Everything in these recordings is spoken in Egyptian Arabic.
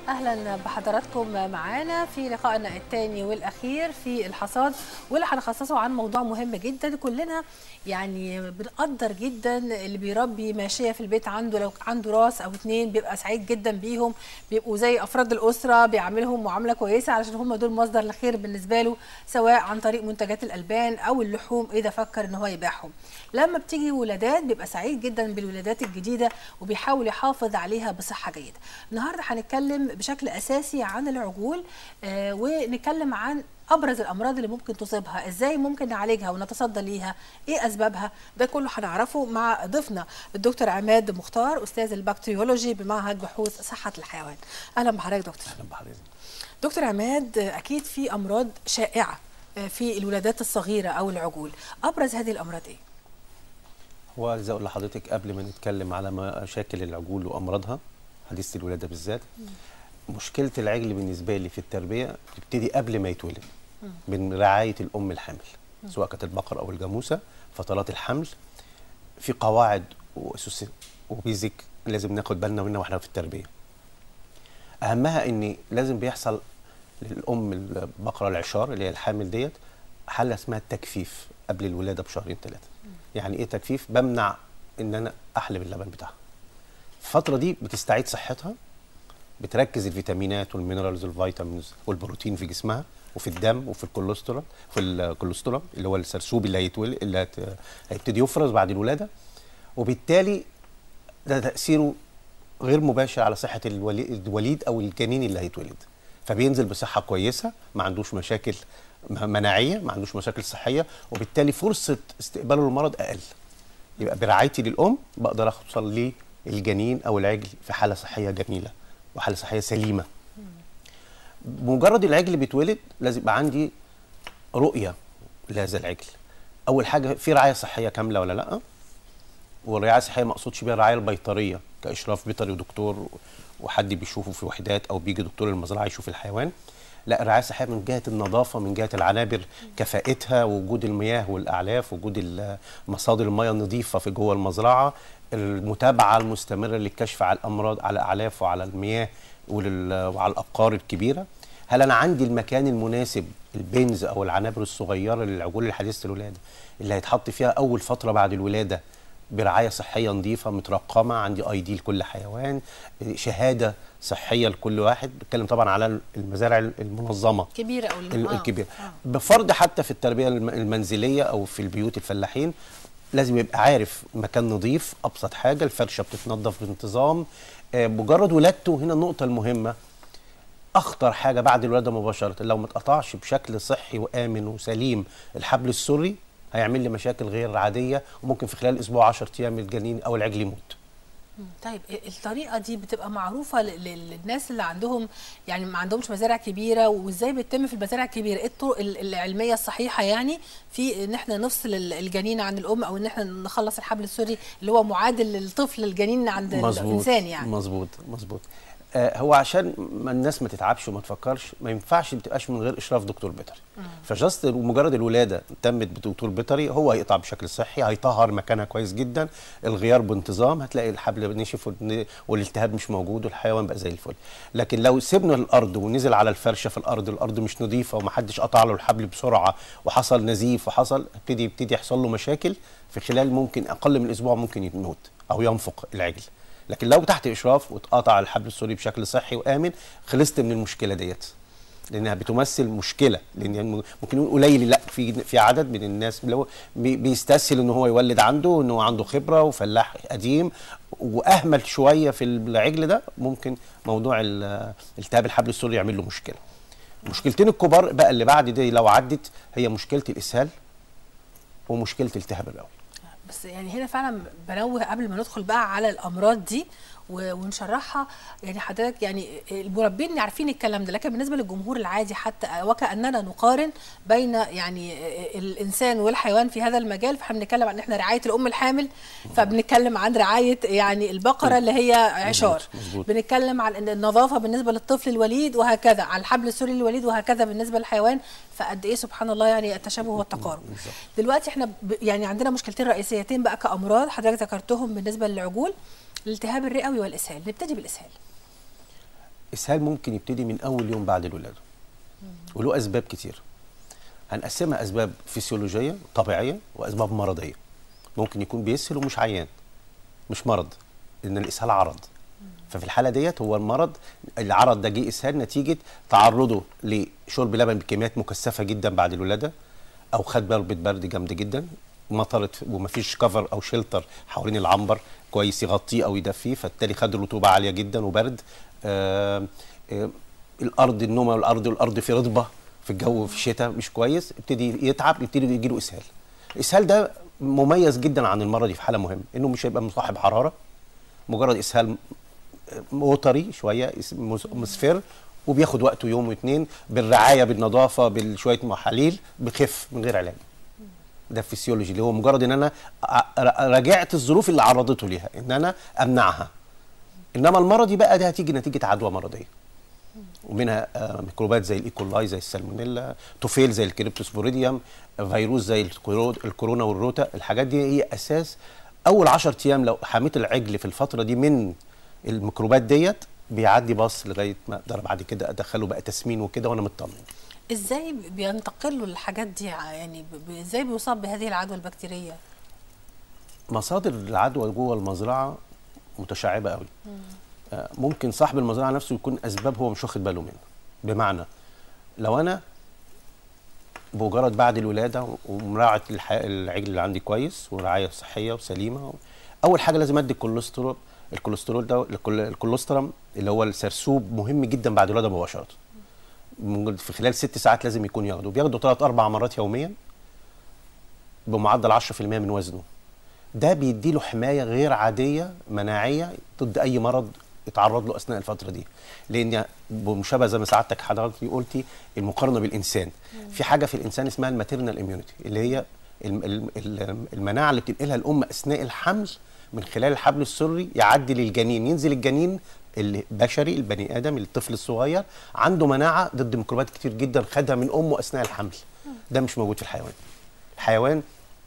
اهلا بحضراتكم معانا في لقائنا الثاني والاخير في الحصاد واللي هنخصصه عن موضوع مهم جدا كلنا يعني بنقدر جدا اللي بيربي ماشيه في البيت عنده لو عنده راس او اتنين بيبقى سعيد جدا بيهم بيبقوا زي افراد الاسره بيعاملهم معامله كويسه علشان هم دول مصدر الخير بالنسبه له سواء عن طريق منتجات الالبان او اللحوم اذا فكر ان هو يبيعهم لما بتيجي ولادات بيبقى سعيد جدا بالولادات الجديده وبيحاول يحافظ عليها بصحه جيده النهارده هنتكلم بشكل اساسي عن العجول آه ونتكلم عن ابرز الامراض اللي ممكن تصيبها ازاي ممكن نعالجها ونتصدى ليها ايه اسبابها ده كله هنعرفه مع ضيفنا الدكتور عماد مختار استاذ البكتيريولوجي بمعهد بحوث صحه الحيوان اهلا بحضرتك دكتور اهلا بحضرتك دكتور عماد اكيد في امراض شائعه في الولادات الصغيره او العجول ابرز هذه الامراض ايه هو عايز اقول لحضرتك قبل ما نتكلم على مشاكل العجول وامراضها حديثه الولاده بالذات مشكله العجل بالنسبه لي في التربيه بتبتدي قبل ما يتولد من رعايه الام الحامل سواء كانت البقر او الجاموسه فترات الحمل في قواعد واسس وبيزك لازم ناخد بالنا منها واحنا في التربيه اهمها ان لازم بيحصل للام البقره العشار اللي هي الحامل ديت حاله اسمها التجفيف قبل الولاده بشهرين ثلاثه يعني ايه تجفيف بمنع ان انا احلب اللبن بتاعها الفتره دي بتستعيد صحتها بتركز الفيتامينات والمينرالز والفيتامينز والبروتين في جسمها وفي الدم وفي الكوليسترول في الكوليسترول اللي هو السرسوب اللي هيتولد اللي هيبتدي يفرز بعد الولاده وبالتالي ده تاثيره غير مباشر على صحه الوليد او الجنين اللي هيتولد فبينزل بصحه كويسه ما عندوش مشاكل مناعيه ما عندوش مشاكل صحيه وبالتالي فرصه استقباله للمرض اقل يبقى برعايتي للام بقدر اوصل للجنين او العجل في حاله صحيه جميله وحاله صحيه سليمه بمجرد العجل بيتولد لازم يبقى عندي رؤيه لهذا العجل اول حاجه في رعايه صحيه كامله ولا لا والرعايه الصحيه ما اقصدش بيها الرعايه البيطريه كاشراف بيطري ودكتور وحد بيشوفه في وحدات او بيجي دكتور المزرعه يشوف الحيوان لا الرعايه الصحيه من جهه النظافه من جهه العنابر كفاءتها وجود المياه والاعلاف وجود مصادر المياه النظيفه في جوه المزرعه المتابعه المستمره للكشف على الامراض على الاعلاف وعلى المياه وعلى الابقار الكبيره هل انا عندي المكان المناسب البنز او العنابر الصغيره للعجول الحديثه الولاده اللي هيتحط فيها اول فتره بعد الولاده برعايه صحيه نظيفه مترقمه عندي اي دي لكل حيوان شهاده صحيه لكل واحد بتكلم طبعا على المزارع المنظمه كبيره او الكبيره آه. بفرض حتى في التربيه المنزليه او في البيوت الفلاحين لازم يبقى عارف مكان نظيف ابسط حاجه الفرشه بتتنظف بانتظام آه مجرد ولادته هنا النقطه المهمه اخطر حاجه بعد الولاده مباشره لو ما اتقطعش بشكل صحي وامن وسليم الحبل السري هيعمل لي مشاكل غير عاديه وممكن في خلال اسبوع 10 ايام الجنين او العجل يموت طيب الطريقه دي بتبقى معروفه للناس اللي عندهم يعني ما عندهمش مزارع كبيره وازاي بتتم في المزارع الكبيره ايه الطرق العلميه الصحيحه يعني في ان احنا نفصل الجنين عن الام او ان احنا نخلص الحبل السري اللي هو معادل للطفل الجنين عند مزبوط الانسان يعني مظبوط مظبوط آه هو عشان ما الناس ما تتعبش وما تفكرش ما ينفعش ما تبقاش من غير اشراف دكتور بيطري فجاست مجرد الولاده تمت بدكتور بيطري هو هيقطع بشكل صحي هيطهر مكانها كويس جدا الغيار بانتظام هتلاقي الحبل نشف والالتهاب مش موجود والحيوان بقى زي الفل لكن لو سيبنا الارض ونزل على الفرشه في الارض الارض مش نظيفه ومحدش قطع له الحبل بسرعه وحصل نزيف وحصل ابتدي يبتدي يحصل له مشاكل في خلال ممكن اقل من اسبوع ممكن يموت او ينفق العجل لكن لو تحت اشراف واتقطع الحبل السوري بشكل صحي وامن خلصت من المشكله ديت لانها بتمثل مشكله لان ممكن نقول قليل لا في في عدد من الناس اللي هو بيستسهل ان هو يولد عنده ان هو عنده خبره وفلاح قديم واهمل شويه في العجل ده ممكن موضوع التهاب الحبل السوري يعمل له مشكله المشكلتين الكبار بقى اللي بعد دي لو عدت هي مشكله الاسهال ومشكله التهاب الرئوي بس يعني هنا فعلا بنوه قبل ما ندخل بقى على الامراض دي ونشرحها يعني حضرتك يعني المربين عارفين الكلام ده لكن بالنسبه للجمهور العادي حتى وكاننا نقارن بين يعني الانسان والحيوان في هذا المجال فاحنا بنتكلم عن احنا رعايه الام الحامل فبنتكلم عن رعايه يعني البقره اللي هي عشار مزبوط. بنتكلم عن النظافه بالنسبه للطفل الوليد وهكذا على الحبل السري للوليد وهكذا بالنسبه للحيوان فقد ايه سبحان الله يعني التشابه والتقارب دلوقتي احنا يعني عندنا مشكلتين رئيسيتين بقى كامراض حضرتك ذكرتهم بالنسبه للعجول الالتهاب الرئوي والاسهال نبتدي بالاسهال اسهال ممكن يبتدي من اول يوم بعد الولاده وله اسباب كتير هنقسمها اسباب فسيولوجيه طبيعيه واسباب مرضيه ممكن يكون بيسهل ومش عيان مش مرض لان الاسهال عرض ففي الحاله ديت هو المرض العرض ده جه اسهال نتيجه تعرضه لشرب لبن بكميات مكثفه جدا بعد الولاده او خد ضربه برد جامده جدا مطرت ومفيش كفر او شيلتر حوالين العنبر كويس يغطيه او يدفيه فبالتالي خد رطوبه عاليه جدا وبرد آه آه الارض النوم والارض والارض في رطبه في الجو في الشتاء مش كويس يبتدي يتعب يبتدي يجي له اسهال الاسهال ده مميز جدا عن المرض في حاله مهمه انه مش هيبقى مصاحب حراره مجرد اسهال وتري شويه مصفر وبياخد وقته يوم واثنين بالرعايه بالنظافه بشويه محاليل بخف من غير علاج ده الفسيولوجي اللي هو مجرد ان انا راجعت الظروف اللي عرضته ليها ان انا امنعها انما المرضي بقى ده هتيجي نتيجه عدوى مرضيه ومنها آه ميكروبات زي الايكولاي زي السالمونيلا توفيل زي الكريبتوسبوريديوم فيروس زي الكورونا والروتا الحاجات دي هي اساس اول 10 ايام لو حميت العجل في الفتره دي من الميكروبات ديت بيعدي باص لغايه ما اقدر بعد كده ادخله بقى تسمين وكده وانا مطمن ازاي بينتقلوا الحاجات دي يعني ازاي بيصاب بهذه العدوى البكتيريه مصادر العدوى جوه المزرعه متشعبه قوي آه ممكن صاحب المزرعه نفسه يكون اسباب هو مش واخد باله منها بمعنى لو انا بمجرد بعد الولاده ومراعاه العجل اللي عندي كويس ورعايه صحيه وسليمه اول حاجه لازم ادي الكوليسترول الكوليسترول ده الكوليسترم اللي هو السرسوب مهم جدا بعد الولاده مباشره في خلال ست ساعات لازم يكون ياخده بياخده ثلاث اربع مرات يوميا بمعدل 10% من وزنه ده بيدي له حمايه غير عاديه مناعيه ضد اي مرض يتعرض له اثناء الفتره دي لان بمشابهه زي ما سعادتك حضرتك قلتي المقارنه بالانسان في حاجه في الانسان اسمها الماتيرنال اميونيتي اللي هي المناعه اللي بتنقلها الام اثناء الحمل من خلال الحبل السري يعدي للجنين ينزل الجنين البشري البني ادم الطفل الصغير عنده مناعه ضد ميكروبات كتير جدا خدها من امه اثناء الحمل ده مش موجود في الحيوان الحيوان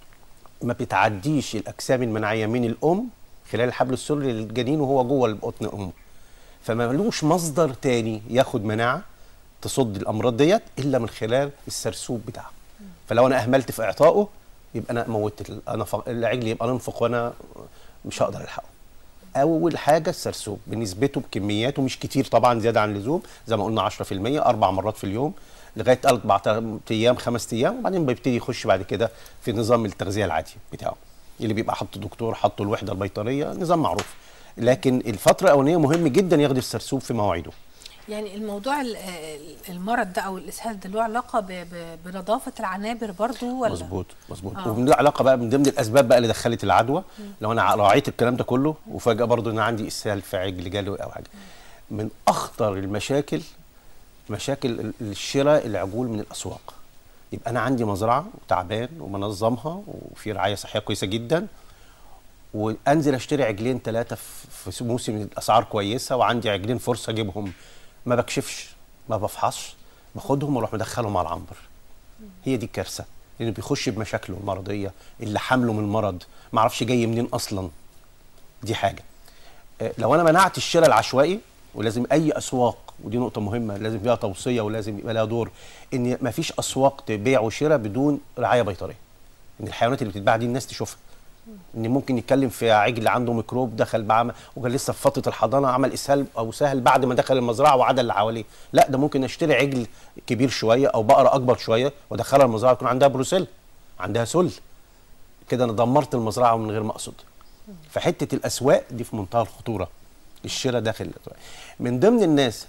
ما بتعديش الاجسام المناعيه من الام خلال الحبل السري للجنين وهو جوه بطن امه فما ملوش مصدر تاني ياخد مناعه تصد الامراض ديت الا من خلال السرسوب بتاعه فلو انا اهملت في اعطائه يبقى انا موتت انا العجل يبقى ننفق وانا مش هقدر الحقه اول حاجه السرسوب بنسبته بكمياته مش كتير طبعا زياده عن اللزوم زي ما قلنا 10% اربع مرات في اليوم لغايه اربع ايام خمس ايام وبعدين بيبتدي يخش بعد كده في نظام التغذيه العادي بتاعه اللي بيبقى حاطه دكتور حاطه الوحده البيطريه نظام معروف لكن الفتره الاولانيه مهم جدا ياخد السرسوب في مواعيده يعني الموضوع المرض ده او الاسهال ده له علاقه ب ب بنظافه العنابر برضو ولا مظبوط مظبوط آه. وله علاقه بقى من ضمن الاسباب بقى اللي دخلت العدوى لو انا راعيت الكلام ده كله وفجاه برضو انا عندي اسهال في عجل جاله او حاجه من اخطر المشاكل مشاكل الشراء العجول من الاسواق يبقى انا عندي مزرعه وتعبان ومنظمها وفي رعايه صحيه كويسه جدا وانزل اشتري عجلين ثلاثه في موسم الاسعار كويسه وعندي عجلين فرصه اجيبهم ما بكشفش ما بفحصش باخدهم واروح مدخلهم على العنبر هي دي الكارثه لانه بيخش بمشاكله المرضيه اللي حامله من المرض ما اعرفش جاي منين اصلا دي حاجه لو انا منعت الشراء العشوائي ولازم اي اسواق ودي نقطه مهمه لازم فيها توصيه ولازم يبقى لها دور ان ما فيش اسواق تبيع وشراء بدون رعايه بيطريه ان الحيوانات اللي بتتباع دي الناس تشوفها ان ممكن يتكلم في عجل عنده ميكروب دخل بعمل وكان لسه في فتره الحضانه عمل اسهال او سهل بعد ما دخل المزرعه وعدى اللي حواليه لا ده ممكن اشتري عجل كبير شويه او بقره اكبر شويه وادخلها المزرعه يكون عندها بروسيل عندها سل كده انا دمرت المزرعه من غير ما اقصد فحته الاسواق دي في منتهى الخطوره الشراء داخل الأسواق. من ضمن الناس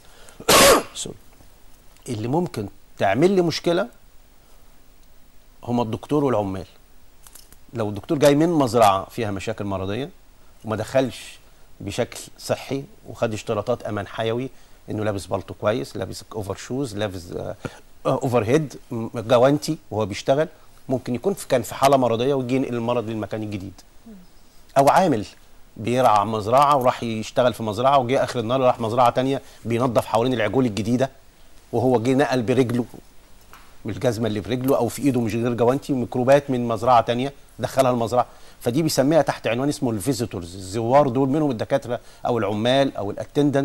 اللي ممكن تعمل لي مشكله هما الدكتور والعمال لو الدكتور جاي من مزرعه فيها مشاكل مرضيه وما دخلش بشكل صحي وخد اشتراطات امان حيوي انه لابس بالطو كويس لابس اوفر شوز لابس آه اوفر هيد جوانتي وهو بيشتغل ممكن يكون في كان في حاله مرضيه ويجي ينقل المرض للمكان الجديد او عامل بيرعى مزرعه وراح يشتغل في مزرعه وجه اخر النهار راح مزرعه تانية بينظف حوالين العجول الجديده وهو جه نقل برجله بالجزمه اللي في رجله او في ايده مش غير جوانتي ميكروبات من مزرعه تانية دخلها المزرعه فدي بيسميها تحت عنوان اسمه الفيزيتورز الزوار دول منهم الدكاتره او العمال او الاتندنس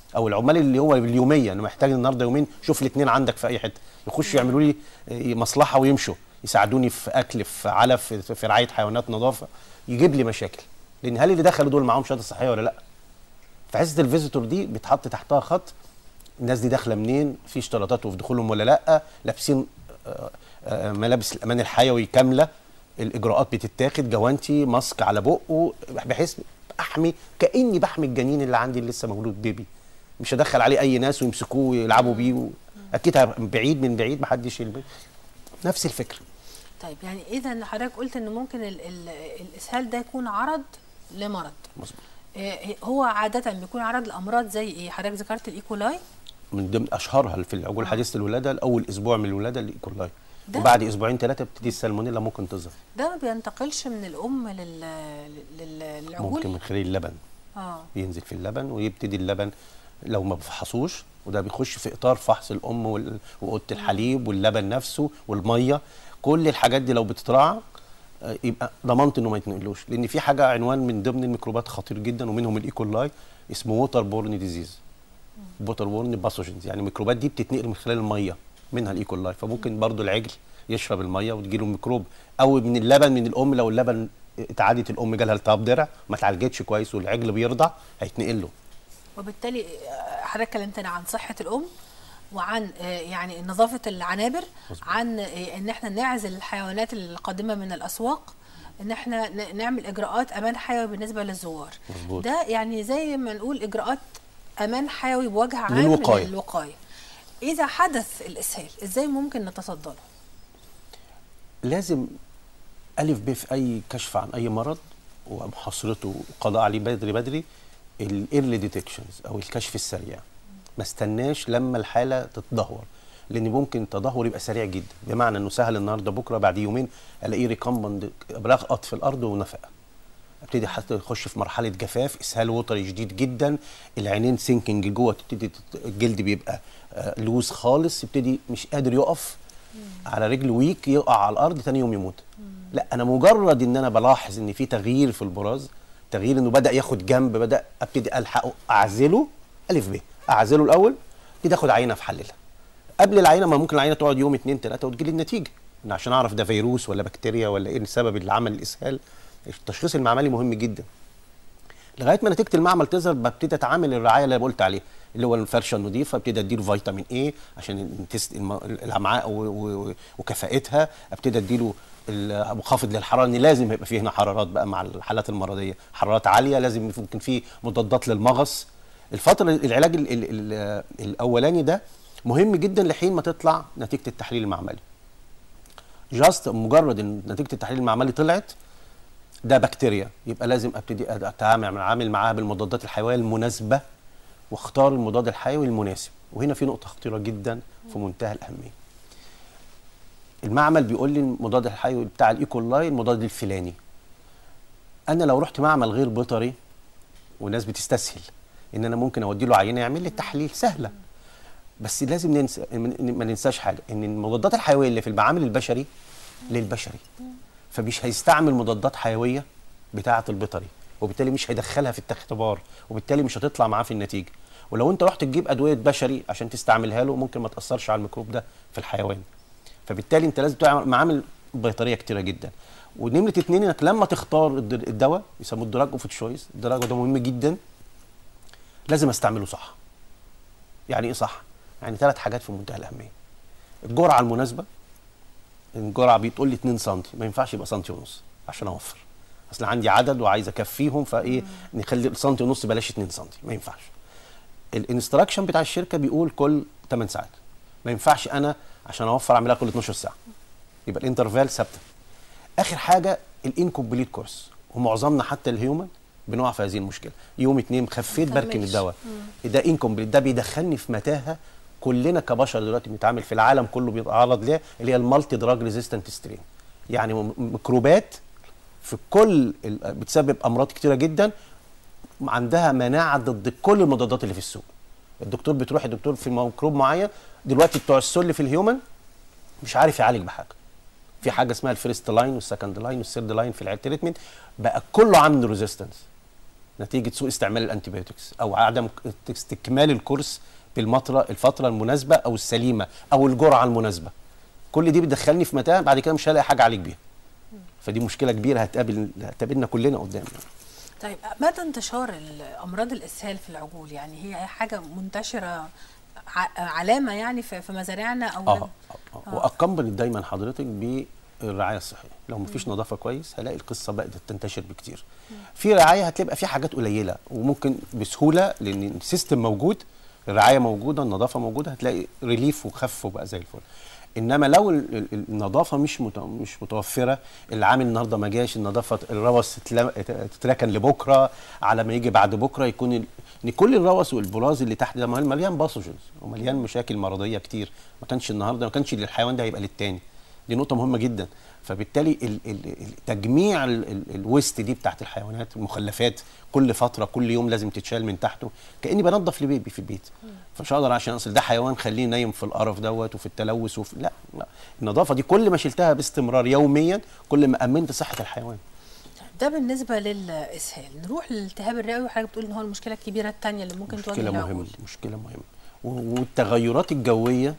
او العمال اللي هو اليوميه انا محتاج النهارده يومين شوف الاثنين عندك في اي حته يخشوا يعملوا لي آه، مصلحه ويمشوا يساعدوني في اكل في علف في, في رعايه حيوانات نظافه يجيب لي مشاكل لان هل اللي دخلوا دول معاهم شهاده صحيه ولا لا في حصه الفيزيتور دي بيتحط تحتها خط الناس دي داخله منين في اشتراطات في دخولهم ولا لا لابسين آه، آه، ملابس الامان الحيوي كامله الاجراءات بتتاخد جوانتي ماسك على بقه بحيث احمي كاني بحمي الجنين اللي عندي اللي لسه مولود بيبي مش هدخل عليه اي ناس ويمسكوه ويلعبوا بيه و... اكيد هيبقى بعيد من بعيد محدش يلبس نفس الفكره طيب يعني اذا حضرتك قلت ان ممكن ال ال الاسهال ده يكون عرض لمرض مظبوط إيه هو عاده بيكون عرض لامراض زي ايه حضرتك ذكرت الايكولاي من ضمن اشهرها في العجول حديثه الولاده الاول اسبوع من الولاده الايكولاي ده- وبعد اسبوعين ثلاثه بتبتدي السالمونيلا ممكن تظهر ده ما بينتقلش من الام لل لل- للعجول ممكن من خلال اللبن اه ينزل في اللبن ويبتدي اللبن لو ما بفحصوش وده بيخش في اطار فحص الام وال- واوضه الحليب واللبن نفسه والميه كل الحاجات دي لو بتتراعى آه، يبقى ضمنت انه ما يتنقلوش لان في حاجه عنوان من ضمن الميكروبات خطير جدا ومنهم الايكولاي اسمه ووتر بورن ديزيز ووتر بورن باثوجينز يعني الميكروبات دي بتتنقل من خلال الميه منها الايكولاي فممكن برضو العجل يشرب الميه وتجيله ميكروب او من اللبن من الام لو اللبن اتعادت الام جالها التهاب درع ما اتعالجتش كويس والعجل بيرضع هيتنقل له وبالتالي آه، حضرتك كلمتنا عن صحه الام وعن آه، يعني نظافه العنابر عن آه، ان احنا نعزل الحيوانات القادمه من الاسواق ان احنا ن- نعمل اجراءات امان حيوي بالنسبه للزوار مظبوط. ده يعني زي ما نقول اجراءات امان حيوي بوجه عام للوقاية. للوقايه اذا حدث الاسهال ازاي ممكن نتصدى له لازم الف ب في اي كشف عن اي مرض ومحاصرته وقضاء عليه بدري بدري الايرلي ديتكشنز او الكشف السريع ما استناش لما الحاله تتدهور لان ممكن التدهور يبقى سريع جدا بمعنى انه سهل النهارده بكره بعد يومين الاقيه ريكمبند رغقط في الارض ونفق ابتدي حتى يخش في مرحله جفاف اسهال وتري شديد جدا العينين سينكينج جوه تبتدي تت- الجلد بيبقى آه، لوز خالص يبتدي مش قادر يقف على رجل ويك يقع على الارض تاني يوم يموت لا انا مجرد ان انا بلاحظ ان في تغيير في البراز تغيير انه بدا ياخد جنب بدا ابتدي الحقه اعزله الف ب اعزله الاول ابتدي اخد عينه في حللها قبل العينه ما ممكن العينه تقعد يوم اتنين تلاته وتجيلي النتيجه إن عشان اعرف ده فيروس ولا بكتيريا ولا ايه السبب اللي عمل الاسهال التشخيص المعملي مهم جدا لغايه ما نتيجه المعمل تظهر ببتدي اتعامل الرعايه اللي قلت عليها اللي هو الفرشه النظيفه ابتدي اديله فيتامين ايه عشان التست الم- الامعاء و- و- وكفاءتها ابتدي اديله المخافض للحراره ان لازم يبقى فيه هنا حرارات بقى مع الحالات المرضيه حرارات عاليه لازم يمكن فيه مضادات للمغص الفتره العلاج ال ال ال الاولاني ده مهم جدا لحين ما تطلع نتيجه التحليل المعملي جاست مجرد ان نتيجه التحليل المعملي طلعت ده بكتيريا يبقى لازم ابتدي اتعامل اتعامل معاها بالمضادات الحيويه المناسبه واختار المضاد الحيوي المناسب وهنا في نقطه خطيره جدا في منتهى الاهميه المعمل بيقول لي المضاد الحيوي بتاع الايكولاي المضاد الفلاني انا لو رحت معمل غير بيطري والناس بتستسهل ان انا ممكن اودي له عينه يعمل لي التحليل سهله بس لازم ننسى ما ننساش حاجه ان المضادات الحيويه اللي في المعامل البشري للبشري فمش هيستعمل مضادات حيويه بتاعه البيطري وبالتالي مش هيدخلها في الاختبار وبالتالي مش هتطلع معاه في النتيجه ولو انت رحت تجيب ادويه بشري عشان تستعملها له ممكن ما تاثرش على الميكروب ده في الحيوان فبالتالي انت لازم تعمل معامل بيطريه كتيره جدا ونمره اتنين انك لما تختار الد- الدواء يسموه الدراج اوف تشويس الدراج ده مهم جدا لازم استعمله صح يعني ايه صح يعني ثلاث حاجات في منتهى الاهميه الجرعه المناسبه الجرعه بتقول لي 2 سم ما ينفعش يبقى سنتي ونص عشان اوفر اصل عندي عدد وعايز اكفيهم فايه نخلي سنتي ونص بلاش 2 سم ما ينفعش الانستراكشن بتاع الشركه بيقول كل 8 ساعات ما ينفعش انا عشان اوفر اعملها كل 12 ساعه يبقى الانترفال ثابته اخر حاجه الانكومبليت كورس ومعظمنا حتى الهيومن بنقع في هذه المشكله يوم اتنين خفيت بركن مكملش. الدواء ده انكومبليت ده بيدخلني في متاهه كلنا كبشر دلوقتي بنتعامل في العالم كله بيتعرض ليها اللي هي المالتي دراج ريزيستنت سترين يعني م- ميكروبات في كل ال- بتسبب امراض كتيره جدا عندها مناعه ضد كل المضادات اللي في السوق الدكتور بتروح الدكتور في ميكروب معين دلوقتي بتوع السل في الهيومن مش عارف يعالج بحاجه في حاجه اسمها الفيرست لاين والسكند لاين والثيرد لاين في التريتمنت بقى كله عامل ريزيستنس نتيجه سوء استعمال الانتيبيوتكس او عدم استكمال الكورس بالفتره الفتره المناسبه او السليمه او الجرعه المناسبه كل دي بتدخلني في متاهه بعد كده مش هلاقي حاجه اعالج بيها فدي مشكله كبيره هتقابل هتقابلنا كلنا قدام طيب مدى انتشار امراض الاسهال في العجول يعني هي حاجه منتشره ع- علامه يعني في في مزارعنا او اه, آه. آه. واكمل دايما حضرتك بالرعايه الصحيه لو مفيش نظافه كويس هلاقي القصه بقت تنتشر بكتير في رعايه هتبقى في حاجات قليله وممكن بسهوله لان السيستم موجود الرعايه موجوده النظافه موجوده هتلاقي ريليف وخف وبقى زي الفل انما لو ال- ال- النظافه مش مت- مش متوفره العامل النهارده ما جاش النظافه الروث تتلا- تتركن لبكره على ما يجي بعد بكره يكون ال- ان كل الروث والبراز اللي تحت ده مليان باثوجنز ومليان مشاكل مرضيه كتير ما كانش النهارده ما كانش للحيوان ده هيبقى للتاني دي نقطه مهمه جدا فبالتالي ال- ال- ال- تجميع ال- ال- الويست دي بتاعت الحيوانات المخلفات كل فتره كل يوم لازم تتشال من تحته كاني بنظف لبيبي في البيت فمش هقدر عشان اصل ده حيوان خليه نايم في القرف دوت وفي التلوث وفي لا لا النظافه دي كل ما شلتها باستمرار يوميا كل ما امنت صحه الحيوان ده بالنسبه للاسهال نروح للالتهاب الرئوي وحضرتك بتقول ان هو المشكله الكبيره الثانيه اللي ممكن تواجه مشكله العجول مهمه مشكله مهمه و- والتغيرات الجويه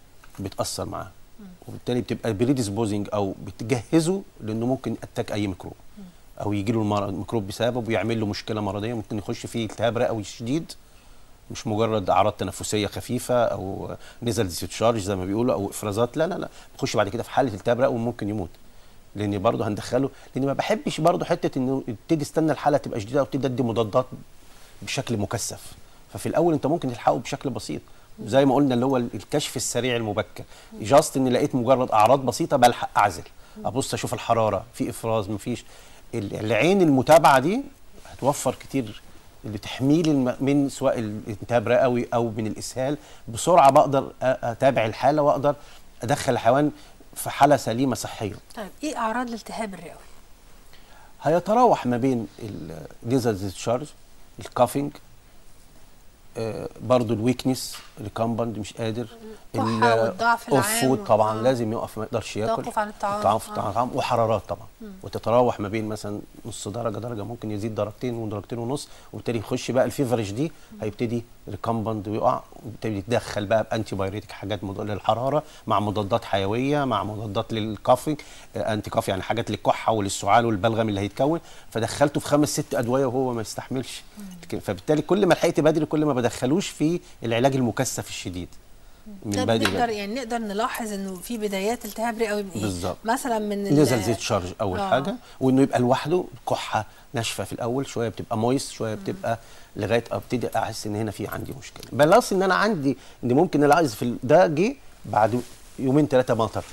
بتاثر معاها وبالتالي بتبقى بريديسبوزنج او بتجهزه لانه ممكن اتاك اي ميكروب او يجي له المرض ميكروب بسببه ويعمل له مشكله مرضيه ممكن يخش فيه التهاب رئوي شديد مش مجرد اعراض تنفسيه خفيفه او نزل ديستشارج زي ما بيقولوا او افرازات لا لا لا بيخش بعد كده في حاله التهاب رئوي ممكن يموت لان برضه هندخله لان ما بحبش برضه حته انه يبتدي استنى الحاله تبقى شديده وابتدي ادي مضادات بشكل مكثف ففي الاول انت ممكن تلحقه بشكل بسيط زي ما قلنا اللي هو الكشف السريع المبكر جاست ان لقيت مجرد اعراض بسيطه بلحق اعزل ابص اشوف الحراره في افراز مفيش ال- العين المتابعه دي هتوفر كتير لتحميل الم... من سواء الالتهاب رئوي او من الاسهال بسرعه بقدر أ- اتابع الحاله واقدر ادخل الحيوان في حاله سليمه صحيا طيب ايه اعراض الالتهاب الرئوي هيتراوح ما بين النيزل ديسشارج الكافينج آه برضو الويكنس الكامبند مش قادر الكحة ال- والضعف اوف العام فود طبعا آه. لازم يقف ما يقدرش ياكل توقف عن الطعام. توقف آه. عن الطعام وحرارات طبعا وتتراوح ما بين مثلا نص درجه درجه ممكن يزيد درجتين ودرجتين ونص وبالتالي يخش بقى الفيفرج دي هيبتدي ريكامبند ويقع وبالتالي يتدخل بقى بانتي بايريتك حاجات مضاد للحراره مع مضادات حيويه مع مضادات للكافينج آه، انتي كافي يعني حاجات للكحه وللسعال والبلغم اللي هيتكون فدخلته في خمس ست ادويه وهو ما يستحملش لكن- فبالتالي كل ما لحقت بدري كل ما بدخلوش في العلاج المكثف الشديد طب بدري نقدر بدري. يعني نقدر نلاحظ انه في بدايات التهاب رئوي من ايه بالظبط. مثلا من ال- نزل زيت شارج اول آه. آه. حاجه وانه يبقى لوحده كحه ناشفه في الاول شويه بتبقى مويست شويه بتبقى لغايه ابتدي احس ان هنا في عندي مشكله بلس ان انا عندي ان ممكن العايز في ال- ده جه بعد يومين ثلاثه مطر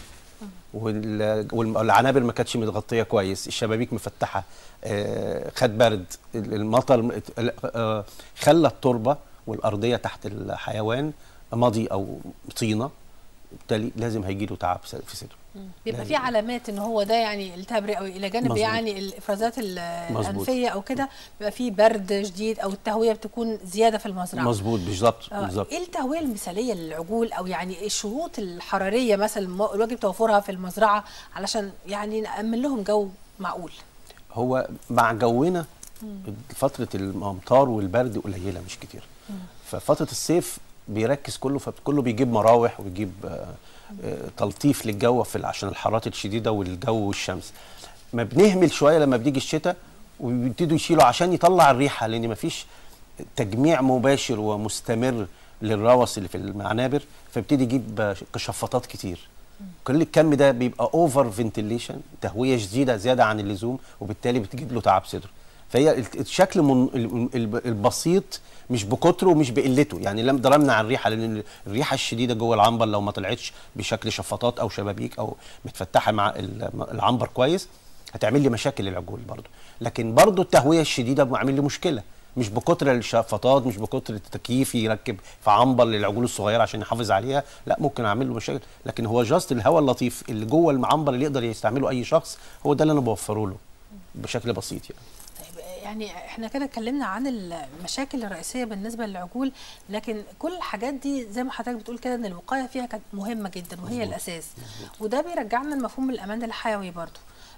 وال- والعنابر ما كانتش متغطيه كويس الشبابيك مفتحه آه، خد برد المطر م- آه، خلى التربه والارضيه تحت الحيوان ماضي او طينه بالتالي لازم هيجي له تعب في صدره بيبقى في لازم. علامات ان هو ده يعني التهاب رئوي الى جانب مظبوط. يعني الافرازات ال- مظبوط. الانفيه او كده بيبقى في برد شديد او التهويه بتكون زياده في المزرعه مظبوط بالظبط آه، بالظبط ايه التهويه المثاليه للعجول او يعني الشروط الحراريه مثلا الم- الواجب توفرها في المزرعه علشان يعني نامن لهم جو معقول هو مع جونا فترة الأمطار والبرد قليلة مش كتير ففترة الصيف بيركز كله فكله بيجيب مراوح ويجيب آه، آه، تلطيف للجو في ال- عشان الحرارات الشديدة والجو والشمس ما بنهمل شوية لما بيجي الشتاء وبيبتدوا يشيلوا عشان يطلع الريحة لأن مفيش تجميع مباشر ومستمر للروث اللي في المعنابر فبيبتدي يجيب آه، شفاطات كتير كل الكم ده بيبقى اوفر فنتيليشن تهويه شديده زياده عن اللزوم وبالتالي بتجيب له تعب صدر فهي الت- الشكل من ال- ال- البسيط مش بكتره ومش بقلته يعني لم ضربنا على الريحه لان الريحه الشديده جوه العنبر لو ما طلعتش بشكل شفاطات او شبابيك او متفتحه مع ال- العنبر كويس هتعمل لي مشاكل للعجول برضه لكن برضه التهويه الشديده عامل لي مشكله مش بكتر الشفاطات مش بكتر التكييف يركب في عنبر للعجول الصغيره عشان يحافظ عليها لا ممكن اعمل له مشاكل لكن هو جاست الهواء اللطيف اللي جوه العنبر اللي يقدر يستعمله اي شخص هو ده اللي انا بوفره له بشكل بسيط يعني طيب يعني احنا كده اتكلمنا عن المشاكل الرئيسيه بالنسبه للعجول لكن كل الحاجات دي زي ما حضرتك بتقول كده ان الوقايه فيها كانت مهمه جدا وهي مظبوط. الاساس وده بيرجعنا لمفهوم الامان الحيوي برضو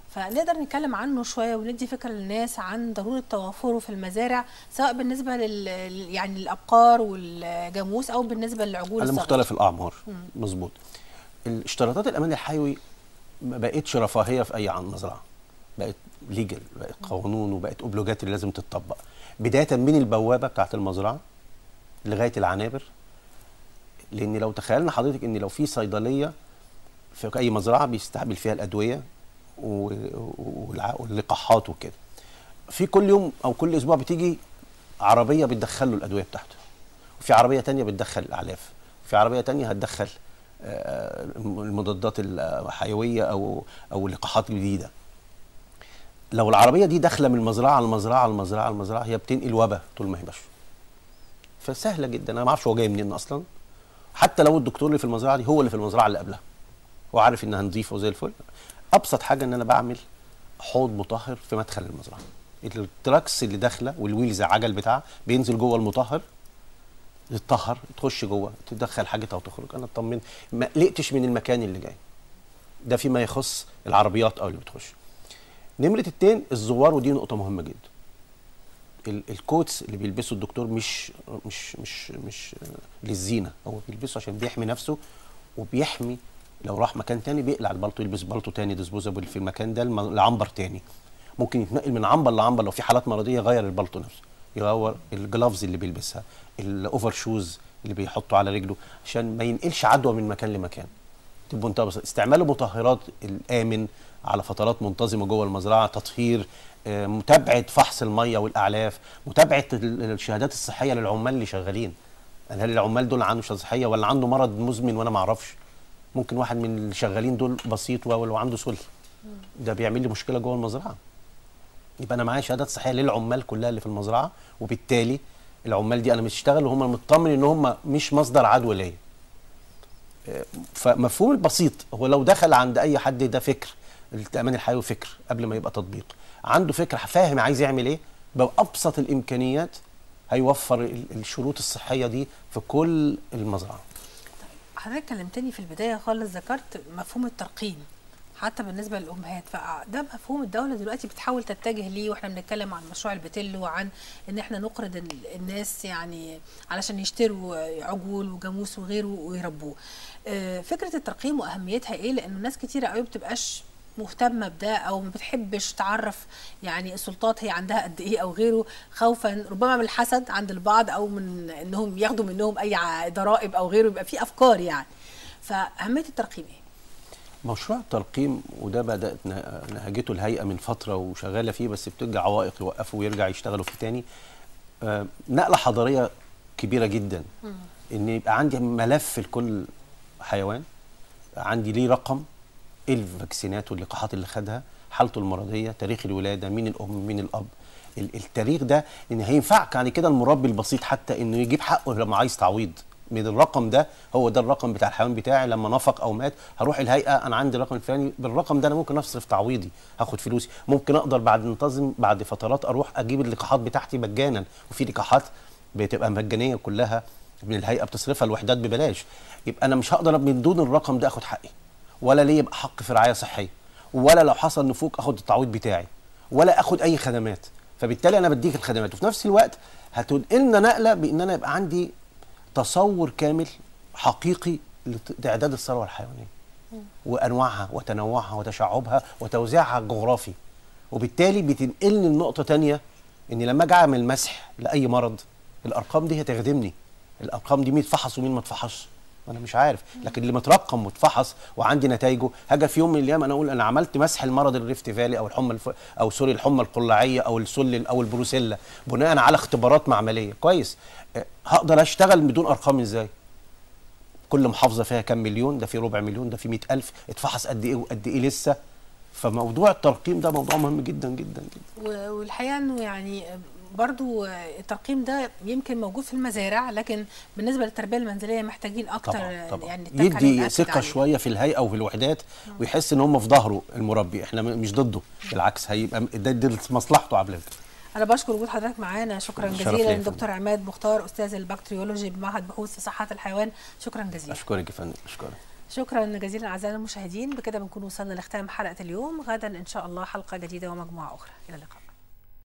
فنقدر نتكلم عنه شويه وندي فكره للناس عن ضروره توافره في المزارع سواء بالنسبه لل يعني الابقار والجاموس او بالنسبه للعجول على الصغيرة. مختلف الاعمار مظبوط الاشتراطات الامان الحيوي ما بقتش رفاهيه في اي عن مزرعه بقت ليجل بقت قانون وبقت اوبلوجات اللي لازم تتطبق بدايه من البوابه بتاعت المزرعه لغايه العنابر لان لو تخيلنا حضرتك ان لو في صيدليه في اي مزرعه بيستقبل فيها الادويه و- والع- واللقاحات وكده في كل يوم او كل اسبوع بتيجي عربيه بتدخل له الادويه بتاعته وفي عربيه تانية بتدخل الاعلاف وفي عربيه تانية هتدخل آه، المضادات الحيويه او او لقاحات جديده لو العربيه دي داخله من المزرعه للمزرعه للمزرعه للمزرعه هي بتنقل وباء طول ما هي ماشيه فسهله جدا انا ما اعرفش هو جاي منين اصلا حتى لو الدكتور اللي في المزرعه دي هو اللي في المزرعه اللي قبلها وعارف انها نظيفه وزي الفل ابسط حاجه ان انا بعمل حوض مطهر في مدخل المزرعه التراكس اللي داخله والويلز العجل بتاعها بينزل جوه المطهر يتطهر تخش جوه تدخل حاجتها وتخرج انا اطمن ما قلقتش من المكان اللي جاي ده فيما يخص العربيات او اللي بتخش نمره اتنين الزوار ودي نقطه مهمه جدا ال- الكوتس اللي بيلبسه الدكتور مش مش مش مش آه، للزينه هو بيلبسه عشان بيحمي نفسه وبيحمي لو راح مكان تاني بيقلع البلطو يلبس بلطو تاني ديسبوزابل في المكان ده الم- لعنبر تاني ممكن يتنقل من عنبر لعنبر لو في حالات مرضيه يغير البلطو نفسه يغير الجلافز اللي بيلبسها الاوفر شوز اللي بيحطه على رجله عشان ما ينقلش عدوى من مكان لمكان تبقى منتهى بسيطة. استعمال المطهرات الامن على فترات منتظمه جوه المزرعه تطهير آه، متابعه فحص الميه والاعلاف متابعه ال- الشهادات الصحيه للعمال اللي شغالين هل العمال دول عنده شهاده صحيه ولا عنده مرض مزمن وانا ما اعرفش ممكن واحد من اللي شغالين دول بسيط ولو عنده سل ده بيعمل لي مشكله جوه المزرعه يبقى انا معايا شهادات صحيه للعمال كلها اللي في المزرعه وبالتالي العمال دي انا بشتغل وهم مطمن ان هم مش مصدر عدوى ليا آه، فمفهوم البسيط هو لو دخل عند اي حد ده فكر التأمين الحيوي فكر قبل ما يبقى تطبيق عنده فكر فاهم عايز يعمل ايه بأبسط الإمكانيات هيوفر ال- الشروط الصحية دي في كل المزرعة حضرتك كلمتني في البدايه خالص ذكرت مفهوم الترقيم حتى بالنسبه للامهات فده مفهوم الدوله دلوقتي بتحاول تتجه ليه واحنا بنتكلم عن مشروع البتل وعن ان احنا نقرض ال- الناس يعني علشان يشتروا عجول وجاموس وغيره ويربوه آه، فكره الترقيم واهميتها ايه لانه ناس كتيره قوي بتبقاش مهتمه بده او ما بتحبش تعرف يعني السلطات هي عندها قد ايه او غيره خوفا ربما من الحسد عند البعض او من انهم ياخدوا منهم اي ع- ضرائب او غيره يبقى في افكار يعني فاهميه الترقيم ايه؟ مشروع الترقيم وده بدأت ن- نهجته الهيئة من فترة وشغالة فيه بس بترجع عوائق يوقفوا ويرجع يشتغلوا فيه تاني آه، نقلة حضارية كبيرة جدا ان يبقى عندي ملف لكل حيوان عندي ليه رقم ايه الفاكسينات واللقاحات اللي خدها حالته المرضيه تاريخ الولاده مين الام مين الاب ال- التاريخ ده ان هينفعك يعني كده المربي البسيط حتى انه يجيب حقه لما عايز تعويض من الرقم ده هو ده الرقم بتاع الحيوان بتاعي لما نفق او مات هروح الهيئه انا عندي الرقم الفلاني بالرقم ده انا ممكن اصرف تعويضي هاخد فلوسي ممكن اقدر بعد ننتظم بعد فترات اروح اجيب اللقاحات بتاعتي مجانا وفي لقاحات بتبقى مجانيه كلها من الهيئه بتصرفها الوحدات ببلاش يبقى انا مش هقدر من دون الرقم ده اخد حقي ولا ليه يبقى حق في رعايه صحيه ولا لو حصل نفوق اخد التعويض بتاعي ولا اخد اي خدمات فبالتالي انا بديك الخدمات وفي نفس الوقت هتنقلنا نقله بان انا يبقى عندي تصور كامل حقيقي لاعداد الثروه الحيوانيه وانواعها وتنوعها وتشعبها وتوزيعها الجغرافي وبالتالي بتنقلني لنقطه تانية ان لما اجي اعمل مسح لاي مرض الارقام دي هتخدمني الارقام دي مين اتفحص ومين ما اتفحصش انا مش عارف لكن اللي مترقم واتفحص وعندي نتائجه هاجي في يوم من الايام انا اقول انا عملت مسح المرض الريفت فالي او الحمى الف... او سوري الحمى القلاعيه او السل او البروسيلا بناء على اختبارات معمليه كويس أه، هقدر اشتغل بدون ارقام ازاي كل محافظه فيها كام مليون ده في ربع مليون ده في مئة ألف اتفحص قد ايه وقد ايه لسه فموضوع الترقيم ده موضوع مهم جدا جدا جدا و- والحقيقه انه يعني برضو الترقيم ده يمكن موجود في المزارع لكن بالنسبه للتربيه المنزليه محتاجين اكتر طبعا طبعا يعني نتك عليه يدي ونأكد ثقه عليه. شويه في الهيئه وفي الوحدات ويحس ان هم في ظهره المربي احنا م- مش ضده بالعكس هيبقى م- ده, ده مصلحته عبلك انا بشكر وجود حضرتك معانا شكرا شرف جزيلا ليا يا فندم. دكتور عماد مختار استاذ البكتيريولوجي بمعهد بحوث صحه الحيوان شكرا جزيلا اشكرك يا فندم اشكرك شكرا جزيلا اعزائنا المشاهدين بكده بنكون وصلنا لختام حلقه اليوم غدا ان شاء الله حلقه جديده ومجموعه اخرى الى اللقاء